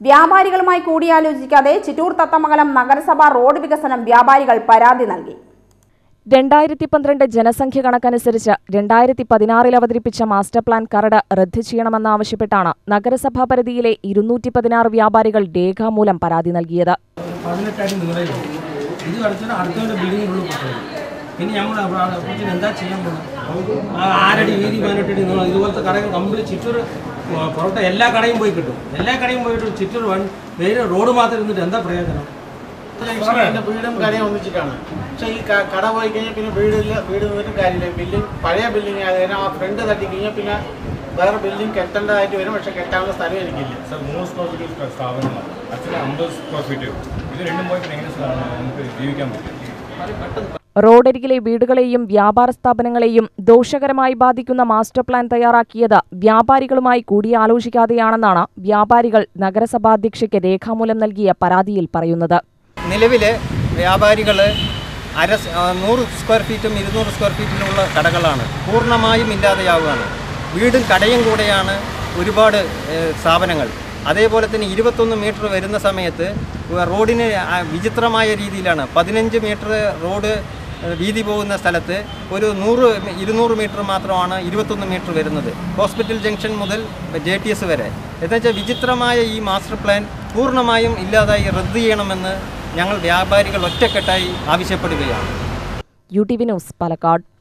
വ്യാപാരികളുമായി കൂടിയാലോചിക്കാതെ ചിറ്റൂർ തത്തമംഗലം നഗരസഭ റോഡ് വികസനം വ്യാപാരികൾ പരാതി നൽകി രണ്ടായിരത്തി പന്ത്രണ്ട് ജനസംഖ്യ കണക്കനുസരിച്ച് രണ്ടായിരത്തി പതിനാറിൽ അവതരിപ്പിച്ച മാസ്റ്റർ പ്ലാൻ കരട് റദ്ദ് ചെയ്യണമെന്നാവശ്യപ്പെട്ടാണ് നഗരസഭാ പരിധിയിലെ ഇരുന്നൂറ്റി പതിനാറ് വ്യാപാരികൾ രേഖാമൂലം പരാതി നൽകിയത് പതിനെട്ടടി നീളയിലുണ്ട് ഇത് കളിച്ചാൽ അടുത്തവൻ്റെ ബിൽഡിങ്ങിനുള്ളിൽ പൊട്ടുന്നത് പിന്നെ നമ്മൾ കുറിച്ച് എന്താ ചെയ്യാൻ പോകുന്നത് ആ ആറടി വീതി പതിനെട്ടടി നീളം ഇതുപോലത്തെ കടകൾ കംപ്ലീറ്റ് ചിറ്റൂർ പുറത്തെ എല്ലാ കടയും പോയി കിട്ടും എല്ലാ കടയും പോയിട്ട് ചിറ്റൂർ വൺ വേറെ റോഡ് മാത്രം ഇരുന്നിട്ട് എന്താ പ്രയോജനം പിന്നെ വീടും കടയും ഒന്നിച്ചിട്ടാണ് പക്ഷെ ഈ ക- കട പോയി കഴിഞ്ഞാൽ പിന്നെ വീടില്ല വീട് നിന്നിട്ട് കാര്യമില്ല ബില്ലിംഗ് പഴയ ബില്ലിംഗ് ആയതിനാൽ ആ ഫ്രണ്ട് തട്ടി കഴിഞ്ഞാൽ പിന്നെ വേറെ ബിൽഡിംഗ് കെട്ടേണ്ടതായിട്ട് വരും പക്ഷെ കെട്ടാനുള്ള സ്ഥലം എനിക്കില്ല സർ മൂന്ന് സ്ക്വയർ ഫീറ്റ് സ്ഥാപനമാണ് ആക്ച്വലി അമ്പത് സ്ക്വയർ ഫീറ്റ് ഇത് രണ്ടും പോയി പിന്നെ എങ്ങനെ സാർ നമുക്ക് ജീവിക്കാൻ പറ്റും റോഡരികിലെ വീടുകളെയും വ്യാപാര സ്ഥാപനങ്ങളെയും ദോഷകരമായി ബാധിക്കുന്ന മാസ്റ്റർ പ്ലാൻ തയ്യാറാക്കിയത് വ്യാപാരികളുമായി കൂടിയാലോചിക്കാതെയാണെന്നാണ് വ്യാപാരികൾ നഗരസഭാ അധ്യക്ഷയ്ക്ക് രേഖാമൂലം നൽകിയ പരാതിയിൽ പറയുന്നത് നിലവിൽ വ്യാപാരികൾ അര സ്- ആ, നൂറ് സ്ക്വയർ ഫീറ്റും ഇരുന്നൂറ് സ്ക്വയർ ഫീറ്റിലുള്ള കടകളാണ് പൂർണ്ണമായും ഇല്ലാതെയാവുകയാണ് വീടും കടയും കൂടെയാണ് ഒരുപാട് ഏഹ്, സ്ഥാപനങ്ങൾ അതേപോലെ തന്നെ ഇരുപത്തൊന്ന് മീറ്റർ വരുന്ന സമയത്ത് റോഡിന് ആ വിചിത്രമായ രീതിയിലാണ് പതിനഞ്ച് മീറ്റർ റോഡ് ഏഹ്, വീതി പോകുന്ന സ്ഥലത്ത് ഒരു നൂറ് ഇരുന്നൂറ് മീറ്റർ മാത്രമാണ് ഇരുപത്തൊന്ന് മീറ്റർ വരുന്നത് ഹോസ്പിറ്റൽ ജംഗ്ഷൻ മുതൽ ജെ ടി എസ് വരെ എന്നുവെച്ചാൽ വിചിത്രമായ ഈ മാസ്റ്റർ പ്ലാൻ പൂർണ്ണമായും ഇല്ലാതായി റദ്ദ് ചെയ്യണമെന്ന് ഞങ്ങൾ വ്യാപാരികൾ ഒറ്റക്കെട്ടായി ആവശ്യപ്പെടുകയാണ് U T V news Palakkad